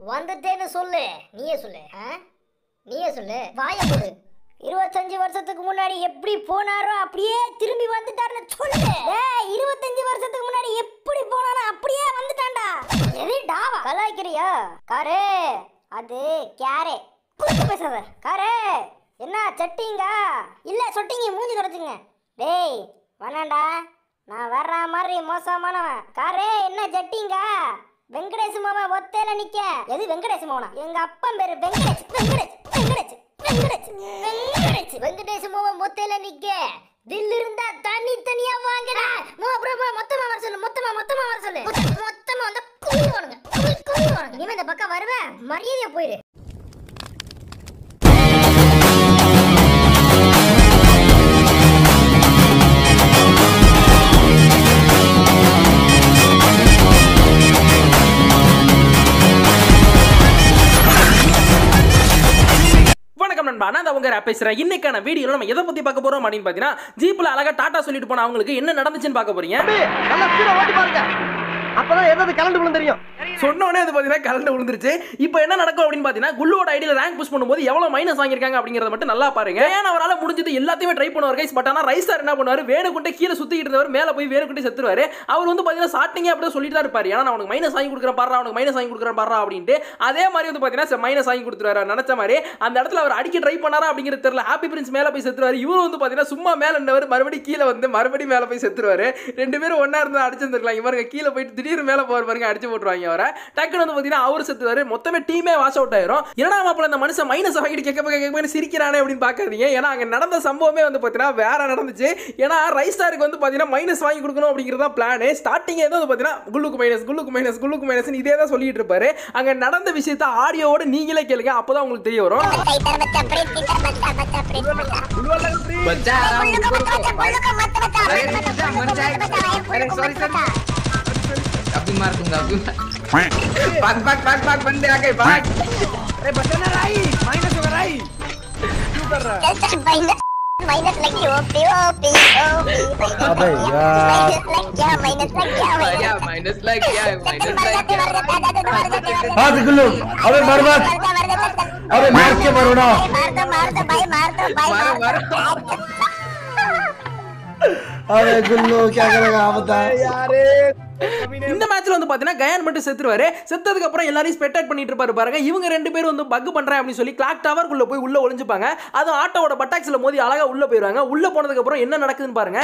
வந்துட்டேன்னு சொல்லு நீயே சொல்லு ஆ? நீயே சொல்லு வாய போடு இருபத்தஞ்சு வருஷத்துக்கு முன்னாடி எப்படி போனாரோ அப்படியே திரும்பி வந்துட்டாருன்னு சொல்லு ஏய் இருபத்தஞ்சு வருஷத்துக்கு முன்னாடி எப்படி போனாரோ அப்படியே வந்துட்டான்டா எது டாவா கலாய்க்கிறியா காரே அது கேரே புரிஞ்சு பேசாத காரே என்ன சட்டிங்க இல்ல சொட்டிங்க மூஞ்சி குறைச்சுங்க டேய் வேணாண்டா நான் வர்ற மாதிரி மோசமானவன் காரே என்ன ஜட்டிங்க வெங்கடேஷ் மாமா ஒத்தையில நிக்க எது வெங்கடேஷ் மாவனா எங்க அப்பன் பேரு வெங்கடேஷ் வெங்கடேஷ் வெங்கடேஷ் வெங்கடேஷ் வெங்கடேஷ் வெங்கடேஷ் மாமா ஒத்தையில நிக்க தில் இருந்தா தனி தனியா வாங்கடா மோ அப்புறம் மோ- மொத்தமா வர சொல்லு மொத்தமா மொத்தமா வர சொல்லு மொத்த- மொத்தமா வந்தா குழி வானுங்க குழி குழி வானுங்க இனிமே இந்த பக்கம் வருவேன் மரியாதையா போயிரு வணக்கம் நண்பா நான் தான் உங்க ரா பேசுறேன் இன்னைக்கான வீடியோல நம்ம எதை பத்தி பார்க்க போறோம் அப்படின்னு பாத்தீங்கன்னா ஜீப்ல அழகா டாடா சொல்லிட்டு போன அவங்களுக்கு என்ன நடந்துச்சுன்னு பார்க்க போறீங்க நல்லா ஸ்பீடா ஓட்டி பாருங்க அப்பதான் எதாவது கலண்டு விழுந்து தெரியும் சொன்ன உடனே அது பாத்தீங்கன்னா கலந்து விழுந்துருச்சு இப்போ என்ன நடக்கும் அப்படின்னு பாத்தீங்கன்னா குள்ளோட ஐடியில ரேங்க் புஷ் பண்ணும்போது எவ்வளவு மைனஸ் வாங்கியிருக்காங்க அப்படிங்கறத மட்டும் நல்லா பாருங்க ஏன் அவரால முடிஞ்சது எல்லாத்தையுமே ட்ரை பண்ணுவார் கைஸ் பட் ஆனா ரைஸ் சார் என்ன பண்ணுவாரு வேணுக்குண்டே கீழே சுத்திட்டு இருந்தவர் மேல போய் வேணுக்குண்டே செத்துருவாரு அவர் வந்து பாத்தீங்கன்னா ஸ்டார்டிங்கே அப்படியே சொல்லிட்டு தான் இருப்பாரு ஏன்னா நான் உனக்கு மைனஸ் வாங்கி கொடுக்குறேன் பாரு அவனுக்கு மைனஸ் வாங்கி கொடுக்குறேன் பாரு அப்படின்ட்டு அதே மாதிரி வந்து பாத்தீங்கன்னா மைனஸ் வாங்கி கொடுத்துருவாரு அவர் நினைச்ச மாதிரி அந்த இடத்துல அவர் அடிக்க ட்ரை பண்ணாரா அப்படிங்கிறது தெரியல ஹாப்பி பிரின்ஸ் மேல போய் செத்துருவாரு இவரு வந்து பாத்தீங்கன்னா சும்மா மேல இருந்தவர் மறுபடியும் கீழே வந்து மறுபடியும் மேல போய் செத்துருவாரு ரெண்டு பேரும் ஒண்ணா இருந்து அடிச்சிருந்துருக்கலாம் இவருங்க கீழே போயிட்டு திடீர்னு மேல போவார் பாருங்க அடிச்சு போட்டுருவாங்க அவரை டக்குனு வந்து பாத்தீங்கன்னா அவர் செத்துவாரு மொத்தமே டீமே வாஷ் அவுட் ஆயிரும் என்னடா மாப்பிள்ள இந்த மனுஷன் மைனஸ் வாங்கிட்டு கேட்க கேட்க கேட்க சிரிக்கிறானே அப்படின்னு பாக்காதீங்க ஏன்னா அங்க நடந்த சம்பவமே வந்து பாத்தீங்கன்னா வேற நடந்துச்சு ஏன்னா ரைஸ் ஸ்டாருக்கு வந்து பாத்தீங்கன்னா மைனஸ் வாங்கி கொடுக்கணும் அப்படிங்கிறது தான் பிளான் ஸ்டார்டிங் ஏதோ வந்து பாத்தீங்கன்னா குல்லுக்கு மைனஸ் குல்லுக்கு மைனஸ் குல்லுக்கு மைனஸ் இதே தான் சொல்லிட்டு இருப்பாரு அங்க நடந்த விஷயத்த ஆடியோவோட நீங்களே கேளுங்க அப்பதான் உங்களுக்கு தெரிய வரும் बच्चा आराम रुको रुको अरे नहीं बच्चा मर जाएगा अरे सॉरी सॉरी अभी मार दूंगा अभी मार- भाग भाग भाग भाग बंदे आ गए भाग अरे बचा ना राई माइनस होगा राई माइनस लगी ओपी ओपी ओपी अबे यार। लग गया माइनस लग गया क्या माइनस लग गया है माइनस लग गया हाथ गुल्लू अबे मर मत अबे मार के मरो ना मार दो मार दो भाई मार दो भाई मारो मार मारो अबे गुल्लू क्या करेगा बता இந்த மேட்ச்ல வந்து பாத்தீங்கன்னா கயான் மட்டும் செத்துருவாரு செத்ததுக்கு அப்புறம் எல்லாரையும் ஸ்பெக்டேட் பண்ணிட்டு இருப்பாரு பாருங்க இவங்க ரெண்டு பேரும் வந்து பக் பண்றேன் அப்படின்னு சொல்லி கிளாக் டவருக்குள்ள போய் உள்ள ஒளிஞ்சுப்பாங்க அது ஆட்டோவோட பட்டாக்ஸ்ல மோதி அழகா உள்ள போயிருவாங்க உள்ள போனதுக்கு அப்புறம் என்ன நடக்குதுன்னு பாருங்க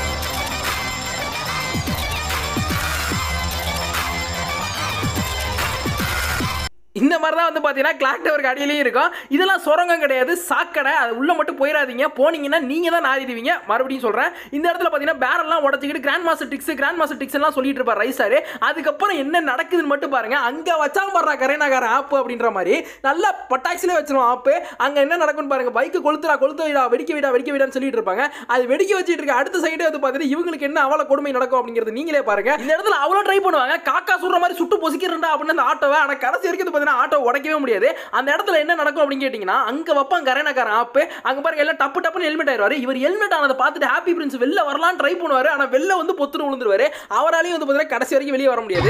இந்த மாதிரி தான் வந்து பார்த்தீங்கன்னா கிளாக் டவருக்கு அடியிலையும் இருக்கும் இதெல்லாம் சுரங்கம் கிடையாது சாக்கடை அது உள்ள மட்டும் போயிடாதீங்க போனீங்கன்னா நீங்க தான் நாதிடுவீங்க மறுபடியும் சொல்றேன் இந்த இடத்துல பார்த்தீங்கன்னா பேரெல்லாம் உடச்சிக்கிட்டு கிராண்ட் மாஸ்டர் டிக்ஸ் கிராண்ட் மாஸ்டர் டிக்ஸ் எல்லாம் சொல்லிட்டு இருப்பார் ரைஸாரு அதுக்கப்புறம் என்ன நடக்குதுன்னு மட்டும் பாருங்க அங்க வச்சாம பாடுறா கரேனாகார ஆப் அப்படின்ற மாதிரி நல்லா பட்டாக்ஸ்லேயே வச்சிருவோம் ஆப்பு அங்க என்ன நடக்கும்னு பாருங்க பைக்கு கொளுத்துறா கொளுத்து விடா வெடிக்க விடா வெடிக்க விடான்னு சொல்லிட்டு இருப்பாங்க அது வெடிக்க வச்சிட்டு இருக்க அடுத்த சைடே வந்து பார்த்தீங்கன்னா இவங்களுக்கு என்ன அவ்வளோ கொடுமை நடக்கும் அப்படிங்கிறது நீங்களே பாருங்க இந்த இடத்துல அவ்வளோ ட்ரை பண்ணுவாங்க காக்கா சுடுற மாதிரி சுட்டு பொசிக்கிறா அப்படின்னு அந்த ஆட்டோவை ஆனால் கடைசி வரைக்கும் வந்து பார்த்தீங்கன்னா ஆட்டோ உடைக்கவே முடியாது அந்த இடத்துல என்ன நடக்கும் அப்படின்னு கேட்டிங்கன்னா அங்கே வைப்பாங்க கரேனாக்காரன் ஆப்பு அங்கே பாருங்க எல்லாம் டப்பு டப்புன்னு ஹெல்மெட் ஆயிடுவாரு இவர் ஹெல்மெட் ஆனதை பார்த்துட்டு ஹாப்பி பிரின்ஸ் வெளில வரலாம்னு ட்ரை பண்ணுவாரு ஆனால் வெளில வந்து பொத்துன்னு விழுந்துருவாரு அவராலையும் வந்து பார்த்தீங்கன்னா கடைசி வரைக்கும் வெளியே வர முடியாது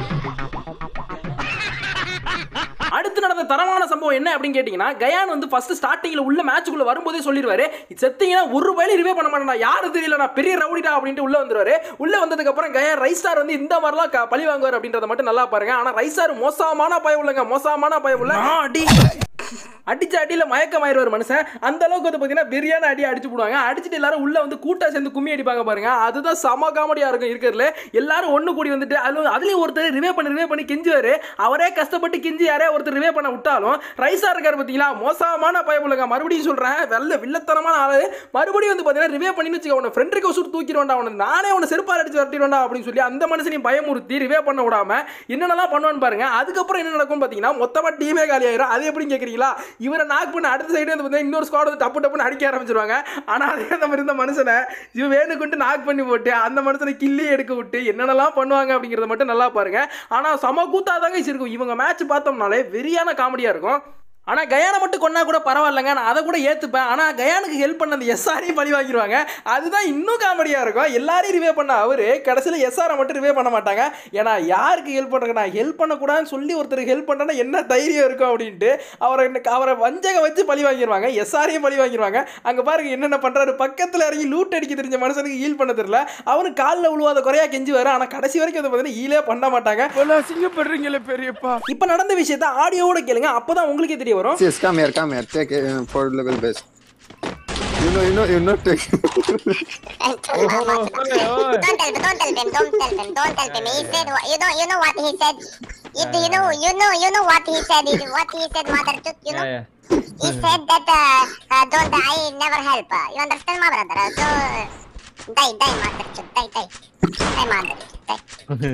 அடுத்து நடந்த தரமான சம்பவம் என்ன அப்படின்னு கேட்டிங்கன்னா கயான் வந்து ஃபர்ஸ்ட் ஸ்டார்டிங்ல உள்ள மேட்சுக்குள்ள வரும்போதே சொல்லிடுவாரு செத்தீங்கன்னா ஒரு வயலு ரிவே பண்ண மாட்டேன் யாரும் தெரியல நான் பெரிய ரவுடிடா அப்படின்ட்டு உள்ள வந்துருவாரு உள்ள வந்ததுக்கு அப்புறம் கயான் ரைஸ் ஸ்டார் வந்து இந்த மாதிரிலாம் க- பழி வாங்குவார் அப்படின்றத மட்டும் நல்லா பாருங்க ஆனா ரைஸ் ஸ்டார் மோசமான பயம் உள்ளங்க மோசமான பயம் உள்ள அடி அடிச்ச அடியில மயக்கமாயிருவார் மனுஷன் அந்த அளவுக்கு வந்து பாத்தீங்கன்னா பிரியாணி அடி அடிச்சு போடுவாங்க அடிச்சுட்டு எல்லாரும் உள்ள வந்து கூட்டா சேர்ந்து கும்மி அடிப்பாங்க பாருங்க அதுதான் சம காமெடியா இருக்கும் இருக்கிறதுல எல்லாரும் ஒண்ணு கூடி வந்துட்டு அதுல அதுலயும் ஒருத்தர் ரிவே பண்ணி ரிவே பண்ணி கெஞ்சுவாரு அவரே கஷ்டப்பட்டு கெஞ்சி யாரே ஒருத்தர் ரிவே பண்ண விட்டாலும் ரைஸா இருக்காரு பாத்தீங்களா மோசமான பயமுள்ளங்க மறுபடியும் சொல்றேன் வெள்ள வில்லத்தனமான ஆளு மறுபடியும் வந்து பாத்தீங்கன்னா ரிவே பண்ணி வச்சுக்க உன ஃப்ரெண்ட் ரிக்வஸ்ட் தூக்கிடுவேன்டா அவனை நானே உன செருப்பால் அடிச்சு வரட்டிடுவேன்டா அப்படின்னு சொல்லி அந்த மனுஷனையும் பயமுறுத்தி ரிவே பண்ண விடாம என்னென்னலாம் பண்ணுவான்னு பாருங்க அதுக்கப்புறம் என்ன நடக்கும் பாத்தீங்கன்னா மொத்தமா டீமே காலி ஆயிரும் அது எப்படின்னு கேக்குறீங்களா இவரை நாக் பண்ண அடுத்த சைடு வந்து பார்த்தீங்கன்னா இன்னொரு ஸ்குவாட் வந்து டப்பு டப்புன்னு அடிக்க ஆரம்பிச்சிருவாங்க ஆனால் அதே அந்த மாதிரி இந்த மனுஷனை இவன் வேணுக்குன்ட்டு நாக் பண்ணி போட்டு அந்த மனுஷனை கிள்ளி எடுக்க விட்டு என்னென்னலாம் பண்ணுவாங்க அப்படிங்கிறத மட்டும் நல்லா பாருங்க ஆனால் சம கூத்தாதாங்க இருக்கும் இவங்க மேட்ச் பார்த்தோம்னாலே வெறியான காமெடியாக இருக்கும் ஆனா கயானை மட்டும் கொன்னா கூட பரவாயில்லைங்க நான் அதை கூட ஏத்துப்பேன் ஆனா கயானுக்கு ஹெல்ப் பண்ண அந்த எஸ்ஆரையும் பழி வாங்கிடுவாங்க அதுதான் இன்னும் காமெடியா இருக்கும் எல்லாரையும் ரிவே பண்ண அவரு கடைசியில் எஸ்ஆரை மட்டும் ரிவே பண்ண மாட்டாங்க ஏன்னா யாருக்கு ஹெல்ப் பண்ணுறேன் நான் ஹெல்ப் பண்ணக்கூடாதுன்னு சொல்லி ஒருத்தருக்கு ஹெல்ப் பண்ணனா என்ன தைரியம் இருக்கும் அப்படின்ட்டு அவரை எனக்கு- அவரை வஞ்சகம் வச்சு பழி வாங்கிடுவாங்க எஸ்ஆரையும் பழி வாங்கிடுவாங்க அங்க பாருங்க என்னென்ன பண்றாரு பக்கத்துல இறங்கி லூட் அடிக்க தெரிஞ்ச மனுஷனுக்கு ஹீல் பண்ண தெரியல அவனு காலில் விழுவாத குறையா கெஞ்சி வர ஆனா கடைசி வரைக்கும் அதை பார்த்தீங்கன்னா ஹீலே பண்ண மாட்டாங்க அசிங்கப்படுறீங்களே பெரியப்பா இப்போ நடந்த விஷயத்த ஆடியோவோட கேளுங்க அப்பதான் உங்களுக்கே தெரிய வரும் Yes, come here, come here. Take it uh, for level best. You know, you know, you know, take. Don't tell me, don't tell him, don't tell him, don't tell him. He said, wha- you know, you know what he said. It, you know, you know, you know what he said. It, what he said, mother tooth. You know, he said that uh, uh, don't I never help. Uh, you understand, my brother? Uh, so die, die, mother tooth, die, die, die, mother tooth, die.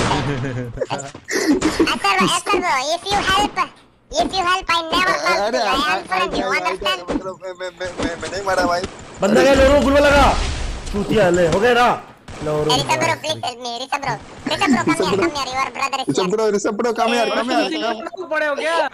Asar, Asar, bro, if you help, if you help, I never help you. I unfriend you. Understand? मैं नहीं मारा भाई बंदा क्या लोगों को लगा चूतिया ले हो गया ना लो रो Risa bro, please help me. Risa bro, Risa bro, come here, come here. Your brother is Rishabh here. bro, Rishabh bro, come here, come here. पड़े हो क्या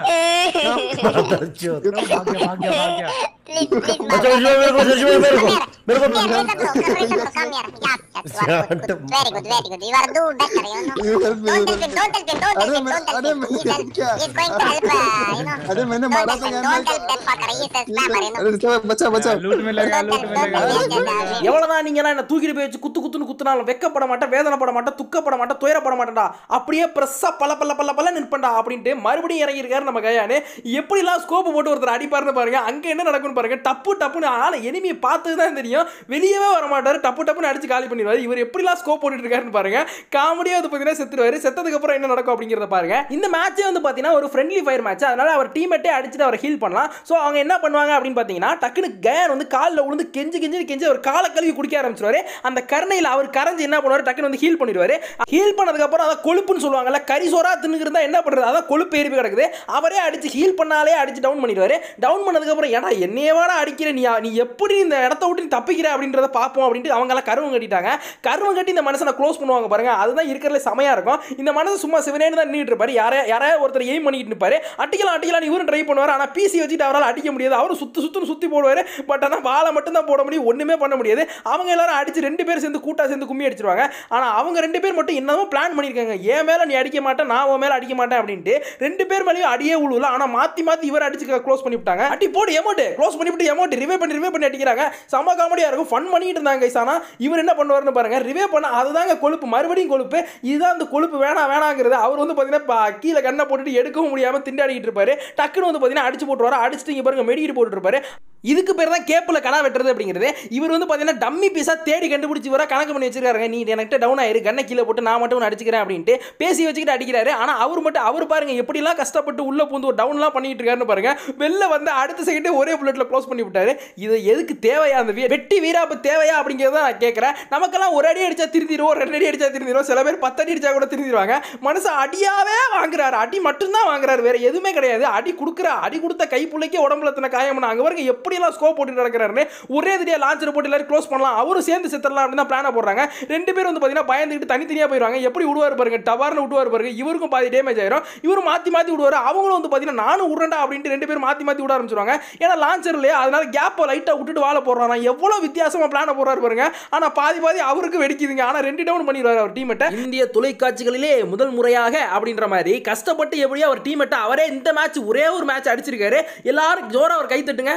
भाग गया भाग गया भाग गया Please, please, my अच्छा brother. मेरे को मेरे को मेरे को मेरे को Come here, Risa bro, come, Risa bro, come here. Yes, yes, you are good, good. Very good, very good. You are do better, you know. You help me, Don't you tell him, don't tell him, don't tell अरे him, मैं- don't tell अरे him. मैं- He's, help, क्या? he's going to help, uh, you know. अरे मैंने Don't मारा tell था him, यार don't मैं tell that fucker. He's a spammer, you know. अरे Rishabh, बचा बचा लूट में लगा Don't लूट tell, में don't लगा tell, yes, yes, yes. எவ்வளவுதான் நீங்க என்ன தூக்கிட்டு போய் வச்சு குத்து குத்துன்னு குத்துனாலும் வெக்கப்பட மாட்டேன் வேதனைப்பட மாட்டேன் துக்கப்பட மாட்டேன் துயரப்பட மாட்டேன்டா அப்படியே பிரஸ்ஸா பல பல பல பல நிற்பண்டா அப்படின்ட்டு மறுபடியும் இறங்கியிருக்காரு நம்ம கையானு எப்படிலாம் ஸ்கோப் போட்டு ஒருத்தர் அடிப்பாருன்னு பாருங்க அங்க என்ன நடக்கும்னு பாருங்க டப்பு டப்புன்னு ஆள எனிமியை பார்த்தது தான் தெரியும் வெளியவே வர மாட்டாரு டப்பு டப்புன்னு அடிச்சு காலி பண்ணிடுவாரு இவர் எப்படிலாம் ஸ்கோப் போட்டுட்டு இருக்காருன்னு பாருங்க காமெடியா வந்து பார்த்தீங்கன்னா செத்துருவாரு செத்ததுக்கு அப்புறம் என்ன நடக்கும் அப்படிங்கிறத பாருங்க இந்த மேட்சே வந்து பார்த்தீங்கன்னா ஒரு ஃப்ரெண்ட்லி ஃபயர் மேட்ச் அதனால அவர் டீமேட்டே அடிச்சுட்டு அவரை ஹீல் பண்ணலாம் ஸோ அவங்க என்ன பண்ணுவாங்க அப்படின்னு பார்த்தீங்கன்னா டக்குனு கயன் வந்து காலில் விழுந்து கெஞ்சி கெஞ்சி கெஞ்சி அவர் காலை கழுவி குடிக்க ஆரம்பிச்சிருவாரு அந்த கருணையில் அவர் கரைஞ்சு என்ன பண்ணுவார் டக்குனு வந்து ஹீல் பண்ணிடுவாரு ஹீல் பண்ணதுக்கப்புறம் அதான் கொழுப்புன்னு சொல்லுவாங்கல்ல கரிசோரா தின்னுக்கிறதா என்ன பண்ணுறது அதான் கொழுப்பு ஏறி போய் கிடக்குது அவரே அடிச்சு ஹீல் பண்ணாலே அடிச்சு டவுன் பண்ணிடுவாரு டவுன் பண்ணதுக்கப்புறம் ஏடா என்னையவாடா அடிக்கிற நீ நீ எப்படி இந்த இடத்த விட்டு நீ தப்பிக்கிற அப்படின்றத பார்ப்போம் அப்படின்ட்டு அவங்க எல்லாம் கருவம் கட்டிட்டாங்க கருவம் கட்டி இந்த மனுஷனை க்ளோஸ் பண்ணுவாங்க பாருங்க அதுதான் இருக்கிறதுல செமையா இருக்கும் இந்த மனுஷன் சும்மா சிவனேன்னு தான் நின்றுட்டு இருப்பாரு யாரா யாராவது ஒருத்தர் எய்ம் பண்ணிட்டு இருப்பாரு அடிக்கலாம் அடிக்கலாம் இவரும் ட்ரை பண்ணுவார் ஆனால் பிசி வச்சுட்டு அவரால் அடிக்க முடியாது அவரும் சுத்து சுத்துன்னு சுத்தி போடுவாரு பட் ஆனால் பாலை மட்டும் தான் போட முடியும் ஒண்ணுமே பண்ண முடியாது அவங்க எல்லாரும் அடிச்சு ரெண்டு பேர் சேர்ந்து கூட்டா சேர்ந்து கும்மி அடிச்சிருவாங்க ஆனால் அவங்க ரெண்டு பேர் மட்டும் என்னமோ பிளான் பண்ணியிருக்காங்க என் மேல நீ அடிக்க மாட்டேன் நான் உன் மேல அடிக்க மாட்டேன் அப்படின்ட்டு ரெண்டு பேர் மேலேயும் அடியே உழுவல ஆனால் மாத்தி மாத்தி இவர் அடிச்சு க்ளோஸ் பண்ணி விட்டாங்க அடி போடு எமௌண்ட் க்ளோஸ் பண்ணிவிட்டு எமௌண்ட் ரிவே பண்ணி ரிவே பண்ணி அடிக்கிறாங்க செம காமெடியா இருக்கும் ஃபன் பண்ணிட்டு இருந்தாங்க guys. ஆனா இவர் என்ன பண்ணுவாருன்னு பாருங்க ரிவே பண்ண அதுதாங்க கொழுப்பு மறுபடியும் கொழுப்பு இதுதான் அந்த கொழுப்பு வேணாம் வேணாங்கிறது அவர் வந்து பார்த்தீங்கன்னா ப- கீழே கண்ணை போட்டுட்டு எடுக்கவும் முடியாம திண்டாடிட்டு இருப்பாரு டக்குன்னு வந்து பார்த்தீங்கன்னா அடிச்சு போட்டுருவாரு அடிச்சுட்டு இங்க பாருங்க மெடிக்கிட்டு போட்டுட்டு இருப்பாரு இதுக்கு பேர் தான் கேப்பில் கடா வெட்டுறது அப்படிங்கிறது இவர் வந்து பார்த்தீங்கன்னா டம்மி பீஸா தேடி கண்டுபிடிச்சி வர கணக்கு பண்ணி வச்சிருக்காருங்க நீ எனக்கிட்ட டவுன் ஆயிரு கண்ணை கீழே போட்டு நான் மட்டும் உன்னை அடிச்சுக்கிறேன் அப்படின்ட்டு பேசி வச்சுக்கிட்டு அடிக்கிறாரு ஆனால் அவர் மட்டும் அவர் பாருங்க எப்படிலாம் கஷ்டப்பட்டு உள்ள பூந்து ஒரு டவுன்லாம் பண்ணிட்டு இருக்காருன்னு பாருங்க வெளில வந்து அடுத்த செகண்டே ஒரே புல்லட்ல க்ளோஸ் பண்ணி விட்டாரு இது எதுக்கு தேவையா அந்த வீ- வெட்டி வீராப்பு தேவையா அப்படிங்கிறத நான் கேட்குறேன் நமக்கெல்லாம் ஒரு அடி அடிச்சா திருந்திடுவோம் ரெண்டு அடி அடிச்சா திருந்திடுவோம் சில பேர் பத்து அடி அடிச்சா கூட திருந்திடுவாங்க மனுஷன் அடியாவே வாங்குறாரு அடி மட்டும்தான் வாங்குறாரு வேற எதுவுமே கிடையாது அடி கொடுக்குற அடி கொடுத்த கை புள்ளைக்கே உடம்புல எத்தனை காயம் அங்கே பாருங்க எப்படியெல்லாம் ஸ்கோப் போட்டு நடக்கிறாருன்னு ஒரே தடியா லான்ச்சர் போட்டு எல்லாரும் க்ளோஸ் பண்ணலாம் அவரும் சேர்ந்து செத்துடலாம் அப்படின்னு தான் பிளான போடுறாங்க ரெண்டு பேரும் வந்து பார்த்தீங்கன்னா பயந்துக்கிட்டு தனித்தனியாக போயிடுவாங்க எப்படி விடுவார் பாருங்க டவார்னு விடுவார் பாருங்க இவருக்கும் பாதி டேமேஜ் ஆயிரும் இவரும் மாற்றி மாற்றி விடுவார் அவங்களும் வந்து பார்த்தீங்கன்னா நானும் விடுறேன்டா அப்படின்ட்டு ரெண்டு பேரும் மாற்றி மாற்றி விட ஆரம்பிச்சிருவாங்க ஏன்னா லான்ச்சர் இல்லையா அதனால கேப்பை லைட்டாக விட்டுட்டு வாழ போடுறாங்க எவ்வளோ வித்தியாசமாக பிளான போடுறாரு பாருங்க ஆனால் பாதி பாதி அவருக்கு வெடிக்குதுங்க ஆனால் ரெண்டு டவுன் பண்ணிடுவார் அவர் டீமெட்டை இந்திய தொலைக்காட்சிகளிலே முதல் முறையாக அப்படின்ற மாதிரி கஷ்டப்பட்டு எப்படியோ அவர் டீமெட்டை அவரே இந்த மேட்ச் ஒரே ஒரு மேட்ச் அடிச்சிருக்காரு எல்லாரும் ஜோரா அவர் கை தட்டுங்க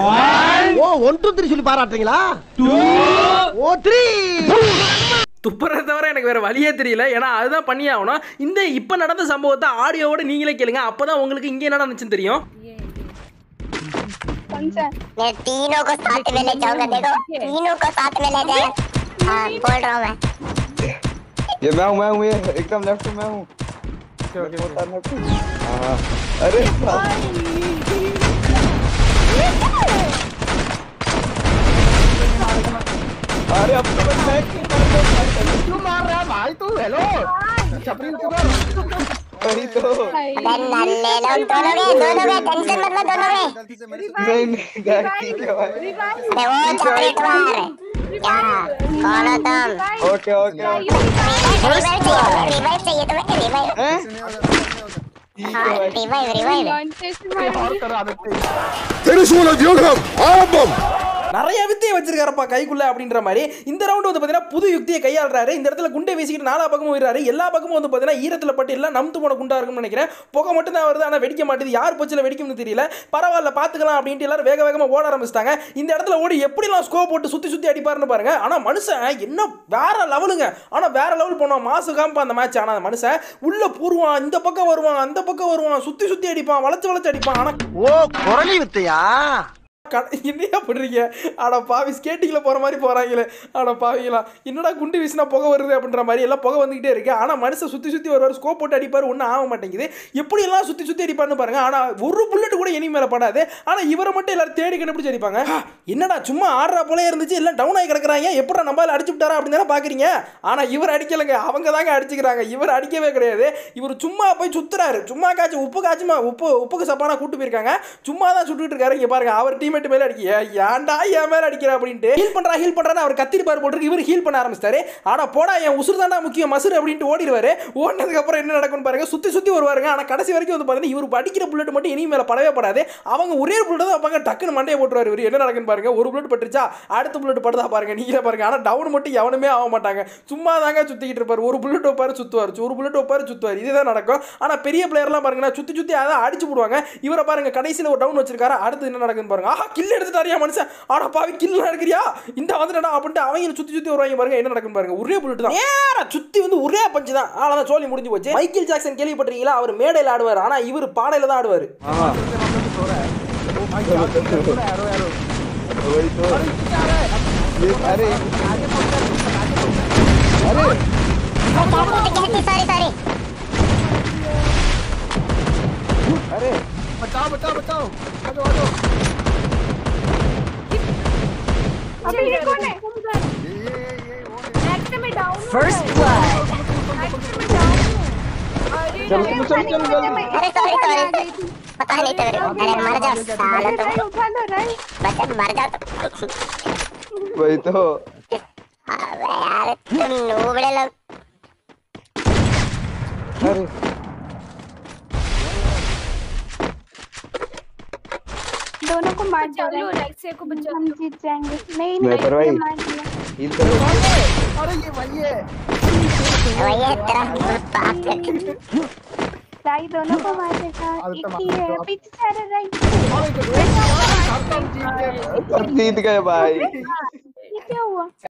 ஓ ஒன் டூ த்ரீ சொல்லி பாராட்டுறீங்களா ஓ த்ரீ துப்புறத தவிர எனக்கு வேற வழியே தெரியல ஏன்னா அதுதான் பண்ணி ஆகணும் இந்த இப்போ நடந்த சம்பவத்தை ஆடியோவோட நீங்களே கேளுங்க அப்பதான் உங்களுக்கு இங்கே என்ன நடந்துச்சுன்னு தெரியும் मैं तीनों को साथ में ले जाऊंगा देखो तीनों को साथ में ले जाएगा हाँ बोल रहा हूँ मैं ये मैं हूँ मैं हूँ ये एकदम लेफ्ट में मैं हूँ होता है कुछ। हाँ, अरे अरे अब तो मैं क्यों मार रहा है भाई तू हेलो छपरी यूट्यूबर वही तो अरे नल्ले लोग दोनों गए दोनों गए टेंशन मत लो दोनों गए नहीं नहीं यार, ठीक है भाई मैं वो छपरी तुम्हारे क्या कौन हो तुम ओके ओके ओके रिवाइव चाहिए रिवाइव चाहिए तुम्हें रिवाइव हैं? ठीक है भाई रिवाइव रिवाइव और करो आदित्य Пересунуть югом! Абам! நிறைய வித்தையை வச்சிருக்காரப்பா கைக்குள்ள அப்படின்ற மாதிரி இந்த ரவுண்ட் வந்து பார்த்தீங்கன்னா புது யுக்தியை கையாளுறாரு இந்த இடத்துல குண்டை வீசிக்கிட்டு நாலா பக்கமும் விடுறாரு எல்லா பக்கமும் வந்து பார்த்தீங்கன்னா ஈரத்தில் பட்டு எல்லாம் நம்பு போன குண்டா இருக்கும்னு நினைக்கிறேன் புகை மட்டும் தான் வருது ஆனால் வெடிக்க மாட்டேது யார் போச்சில் வெடிக்கும்னு தெரியல பரவாயில்ல பார்த்துக்கலாம் அப்படின்ட்டு எல்லாரும் வேக வேகமாக ஓட ஆரம்பிச்சிட்டாங்க இந்த இடத்துல ஓடி எப்படிலாம் ஸ்கோப் போட்டு சுற்றி சுற்றி அடிப்பாருன்னு பாருங்க ஆனால் மனுஷன் என்ன வேற லெவலுங்க ஆனால் வேற லெவல் போனோம் மாசு காம்பா அந்த மேட்ச் ஆனால் அந்த மனுஷன் உள்ள பூருவான் இந்த பக்கம் வருவான் அந்த பக்கம் வருவான் சுற்றி சுற்றி அடிப்பான் வளைச்சு வளைச்சு அடிப்பான் ஆனால் ஓ குரலி வித்தையா கட- என்னையா பண்றீங்க ஆனா பாவி ஸ்கேட்டிங்ல போற மாதிரி போறாங்களே ஆனா பாவிங்களா என்னடா குண்டு வீசினா புகை வருது அப்படின்ற மாதிரி எல்லாம் புகை வந்துகிட்டே இருக்கு ஆனா மனுஷன் சுத்தி சுத்தி வருவார் ஸ்கோப் போட்டு அடிப்பாரு ஒன்றும் ஆக மாட்டேங்குது எப்படி எல்லாம் சுத்தி சுத்தி அடிப்பாருன்னு பாருங்க ஆனா ஒரு புல்லட் கூட இனி மேல படாது ஆனா இவரை மட்டும் எல்லாரும் தேடி கண்டுபிடிச்சு அடிப்பாங்க "ஹா, என்னடா சும்மா ஆடுறா போல இருந்துச்சு எல்லாம் டவுன் ஆகி கிடக்குறாங்க எப்படா நம்மளால அடிச்சு விட்டாரா அப்படின்னு தானே பாக்குறீங்க ஆனா இவர் அடிக்கலைங்க அவங்க தாங்க அடிச்சுக்கிறாங்க இவர் அடிக்கவே கிடையாது இவர் சும்மா போய் சுத்துறாரு சும்மா காய்ச்சி உப்பு காய்ச்சுமா உப்பு உப்புக்கு சப்பானா கூட்டு போயிருக்காங்க சும்மா தான் சுட்டுட்டு இருக்காரு இங்க பாருங்க அவர் டீமேட் மேல அடிக்க "ஏ, ஏன்டா என் மேல அடிக்கிற அப்படின்ட்டு ஹீல் பண்றா ஹீல் பண்றான்னு அவர் கத்திரிப்பார் போட்டு இவர் ஹீல் பண்ண ஆரம்பிச்சிட்டாரு ஆனா போடா என் உசுறு தாண்டா முக்கியம் மசுறு அப்படின்ட்டு ஓடிடுவாரு ஓடினதுக்கு அப்புறம் என்ன நடக்கும்னு பாருங்க சுத்தி சுத்தி வருவாருங்க ஆனா கடைசி வரைக்கும் வந்து பாத்தீங்கன்னா இவர் அடிக்கிற புல்லட் மட்டும் இனி மேல படவே படாது அவங்க ஒரே புல்லட் தான் வைப்பாங்க டக்குன்னு மண்டையை போட்டுருவாரு இவர் என்ன நடக்குன்னு பாருங்க ஒரு புல்லட் பட்டுருச்சா அடுத்த புல்லட் படுதா பாருங்க நீங்களே பாருங்க ஆனா டவுன் மட்டும் எவனுமே ஆக மாட்டாங்க சும்மா தாங்க சுத்திக்கிட்டு இருப்பாரு ஒரு புல்லட் வைப்பாரு சுத்துவார் ஒரு புல்லட் வைப்பாரு சுத்துவார் இதுதான் நடக்கும் ஆனா பெரிய பிளேயர்லாம் பாருங்க சுத்தி சுத்தி அதான் அடிச்சு போடுவாங்க இவரை பாருங்க கடைசியில் ஒரு டவுன் வச்சிருக்காரு அடுத்து என்ன நடக்குன்னு பாருங்க ஆஹா கில் எடுத்துட்டாரியா மனுஷன் ஆனா பாவி கில் எடுக்கிறியா இந்த வந்துடா அப்படின்ட்டு அவங்க சுத்தி சுத்தி வருவாங்க பாருங்க என்ன நடக்குன்னு பாருங்க ஒரே புல்லட் தான் நேரா சுத்தி வந்து ஒரே பஞ்சு தான் அவ்வளவுதான் சோலி முடிஞ்சு போச்சு மைக்கேல் ஜாக்சன் கேள்விப்பட்டிருக்கீங்களா அவர் மேடையில் ஆடுவார் ஆனா இவர் பாடையில தான் ஆடுவார் हाँ एरो एरो वही तो ये अरे अरे सारी सारी अरे बचाओ बचाओ बचाओ आ जाओ आ जाओ अभी ये कौन है नेक्स्ट में डाउन फर्स्ट ब्लड नेक्स्ट में डाउन अरे चल चल चल चल जल्दी अरे सॉरी सॉरी पता नहीं तेरे को अरे मर जाओ साला तुम उठा लो राइट बच्चा मर जाओ तुम वही तो अबे यार तुम नूबड़े लोग अरे दोनों को मार दो लेक्सिया को बचा हम जीत जाएंगे नहीं मैं नहीं पर भाई। मार दिया हील करो अरे ये वही है वही तेरा बाप है राई दोनों को मार देगा अरे एक तो ही मार है दो। पीछे से आ रहा राई अरे खत्म जीत गए सब जीत गए भाई ये क्या हुआ